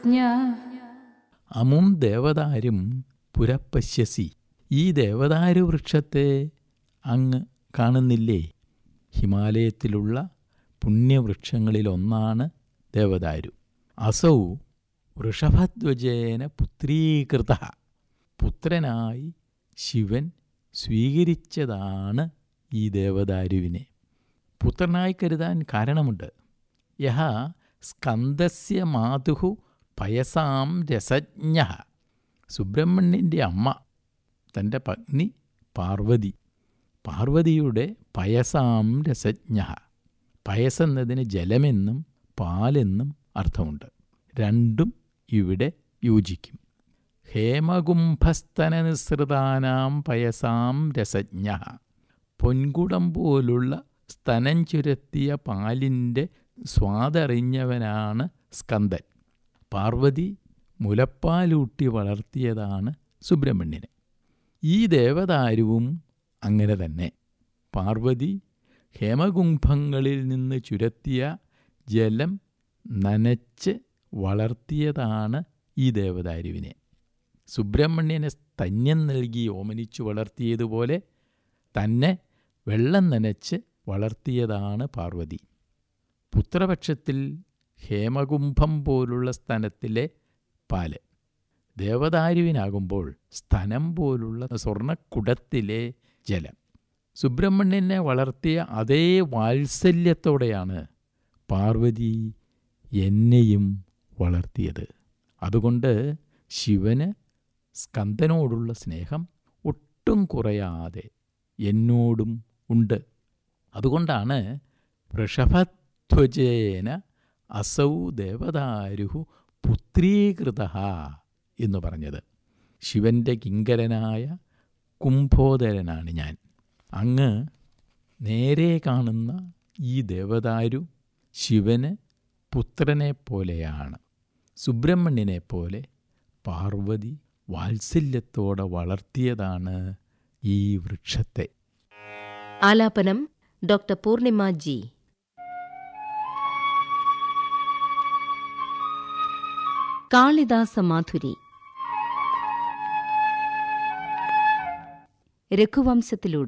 അമും ദേവതാരും പുരപ്പശ്യസി ഈ ദേവദാരു വൃക്ഷത്തെ അങ്ങ് കാണുന്നില്ലേ ഹിമാലയത്തിലുള്ള പുണ്യവൃക്ഷങ്ങളിലൊന്നാണ് ദേവദാരു അസൗ വൃഷഭധ്വജേന പുത്രീകൃത പുത്രനായി ശിവൻ സ്വീകരിച്ചതാണ് ഈ ദേവദാരുവിനെ പുത്രനായി കരുതാൻ കാരണമുണ്ട് യഹ സ്കന്ദസ്യ മാതുഹു പയസാം രസജ്ഞ സുബ്രഹ്മണ്യൻ്റെ അമ്മ തൻ്റെ പത്നി പാർവതി പാർവതിയുടെ പയസാം രസജ്ഞ പയസെന്നതിന് ജലമെന്നും പാലെന്നും അർത്ഥമുണ്ട് രണ്ടും ഇവിടെ യോജിക്കും ഹേമകുംഭസ്തനനിസൃതാനാം പയസാം രസജ്ഞ പൊൻകുടം പോലുള്ള സ്തനം ചുരത്തിയ പാലിൻ്റെ സ്വാദറിഞ്ഞവനാണ് സ്കന്ദൻ പാർവതി മുലപ്പാലൂട്ടി വളർത്തിയതാണ് സുബ്രഹ്മണ്യനെ ഈ ദേവദാരുവും അങ്ങനെ തന്നെ പാർവതി ഹേമകുംഭങ്ങളിൽ നിന്ന് ചുരത്തിയ ജലം നനച്ച് വളർത്തിയതാണ് ഈ ദേവദാരുവിനെ സുബ്രഹ്മണ്യനെ സ്തന്യം നൽകി ഓമനിച്ചു വളർത്തിയതുപോലെ തന്നെ വെള്ളം നനച്ച് വളർത്തിയതാണ് പാർവതി പുത്രപക്ഷത്തിൽ ഹേമകുംഭം പോലുള്ള സ്ഥലത്തിലെ പാല് ദേവദാരുവിനാകുമ്പോൾ സ്ഥനം പോലുള്ള സ്വർണക്കുടത്തിലെ ജലം സുബ്രഹ്മണ്യനെ വളർത്തിയ അതേ വാത്സല്യത്തോടെയാണ് പാർവതി എന്നെയും വളർത്തിയത് അതുകൊണ്ട് ശിവന് സ്കന്ദനോടുള്ള സ്നേഹം ഒട്ടും കുറയാതെ എന്നോടും ഉണ്ട് അതുകൊണ്ടാണ് വൃഷഭധ്വജേന അസൗ ദേവദാരുഹു പുത്രീകൃത എന്ന് പറഞ്ഞത് ശിവൻ്റെ കിങ്കരനായ കുംഭോദരനാണ് ഞാൻ അങ്ങ് നേരെ കാണുന്ന ഈ ദേവദാരു ശിവന് പുത്രനെ പോലെയാണ് സുബ്രഹ്മണ്യനെ പോലെ പാർവതി വാത്സല്യത്തോടെ വളർത്തിയതാണ് ഈ വൃക്ഷത്തെ ആലാപനം ഡോക്ടർ പൂർണിമ ജി കാളിദാസ മാധുരി രഘുവംശത്തിലൂടെ